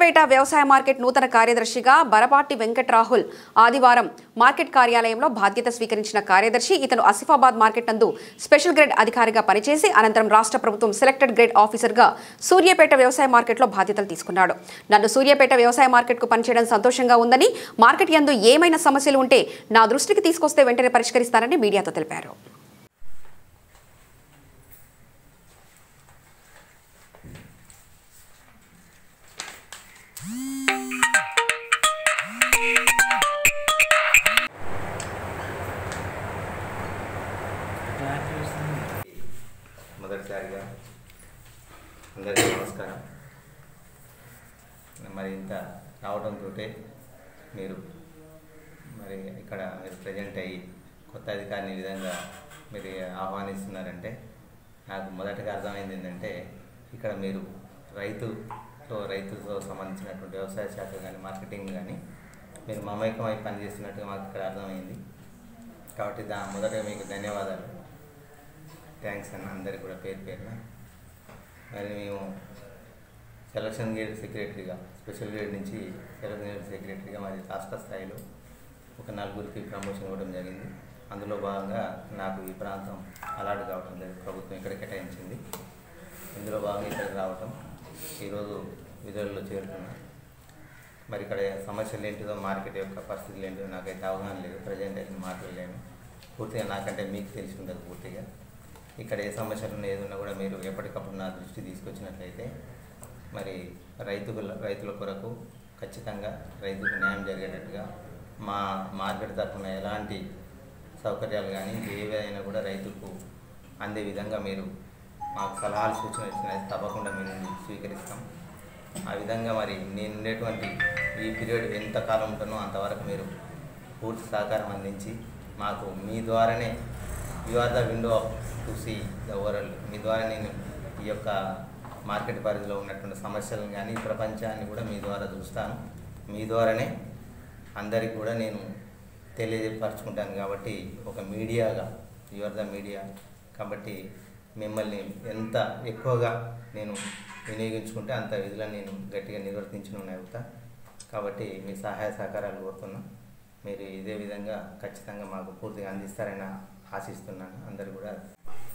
సూర్యాపేట వ్యవసాయ మార్కెట్ నూతన కార్యదర్శిగా బరపాటి వెంకట్ రాహుల్ ఆదివారం మార్కెట్ కార్యాలయంలో బాధ్యత స్వీకరించిన కార్యదర్శి ఇతను ఆసిఫాబాద్ మార్కెట్ నందు స్పెషల్ గ్రేడ్ అధికారిగా పనిచేసి అనంతరం రాష్ట్ర ప్రభుత్వం సెలెక్టెడ్ గ్రేడ్ ఆఫీసర్గా సూర్యాపేట వ్యవసాయ మార్కెట్లో బాధ్యతలు తీసుకున్నాడు నన్ను సూర్యాపేట వ్యవసాయ మార్కెట్కు పనిచేయడం సంతోషంగా ఉందని మార్కెట్ యందు ఏమైనా సమస్యలు ఉంటే నా దృష్టికి తీసుకొస్తే వెంటనే పరిష్కరిస్తానని మీడియాతో తెలిపారు మొదటిసారిగా అందరికీ నమస్కారం మరి ఇంత రావడంతో మీరు మరి ఇక్కడ మీరు ప్రజెంట్ అయ్యి కొత్త అధికారిని ఈ విధంగా మీరు ఆహ్వానిస్తున్నారంటే నాకు మొదటగా అర్థమైంది ఏంటంటే ఇక్కడ మీరు రైతుతో రైతుతో సంబంధించినటువంటి వ్యవసాయ శాఖ కానీ మార్కెటింగ్ కానీ మీరు మమేకమై పనిచేస్తున్నట్టుగా మాకు ఇక్కడ అర్థమైంది కాబట్టి దా మొదటగా మీకు ధన్యవాదాలు థ్యాంక్స్ అన్న అందరికి కూడా పేరు పేరున మరి మేము సెలక్షన్ గ్రేడ్ సెక్రటరీగా స్పెషల్ గ్రేడ్ నుంచి సెలక్షన్ గ్రేడ్ సెక్రటరీగా మరి రాష్ట్ర స్థాయిలో ఒక నలుగురికి ప్రమోషన్ ఇవ్వడం జరిగింది అందులో భాగంగా నాకు ఈ ప్రాంతం అలాట్ కావడం జరిగింది ప్రభుత్వం ఇక్కడ కేటాయించింది ఇందులో భాగంగా ఇక్కడికి రావటం ఈరోజు విధులలో చేరుతున్నా మరి ఇక్కడ సమస్యలు ఏంటిదో మార్కెట్ యొక్క పరిస్థితులు ఏంటిదో నాకైతే అవగాహన లేదు ప్రజెంట్ అయితే మాట్లాడలేను పూర్తిగా నాకంటే మీకు తెలిసి ఉండదు పూర్తిగా ఇక్కడ ఏ సమస్యలు ఉన్నాయి ఏదున్నా కూడా మీరు ఎప్పటికప్పుడు నా దృష్టి తీసుకొచ్చినట్లయితే మరి రైతుల రైతుల కొరకు ఖచ్చితంగా రైతుకు న్యాయం జరిగేటట్టుగా మా మార్కెట్ తరఫున ఎలాంటి సౌకర్యాలు కానీ ఏవైనా కూడా రైతుకు అందే విధంగా మీరు మాకు సలహాలు సూచనలు ఇచ్చినది తప్పకుండా మేము స్వీకరిస్తాం ఆ విధంగా మరి నేను ఉండేటువంటి ఈ పీరియడ్ ఎంత కాలం ఉంటానో అంతవరకు మీరు పూర్తి సహకారం అందించి మాకు మీ ద్వారానే you are the window to see the world మీ ద్వారా నేను ఈ యొక్క మార్కెట్ పరిధిలో ఉన్నటువంటి సమస్యలను కానీ ప్రపంచాన్ని కూడా మీ ద్వారా చూస్తాను మీ ద్వారానే అందరికి కూడా నేను తెలియపరచుకుంటాను కాబట్టి ఒక మీడియాగా యు ఆర్ ద మీడియా కాబట్టి మిమ్మల్ని ఎంత ఎక్కువగా నేను వినియోగించుకుంటే అంత విధులను నేను గట్టిగా నిర్వర్తించిన అవుతా కాబట్టి మీ సహాయ సహకారాలు కోరుతున్నా మీరు ఇదే విధంగా ఖచ్చితంగా మాకు పూర్తిగా అందిస్తారని ఆశిస్తున్నాను అందరు కూడా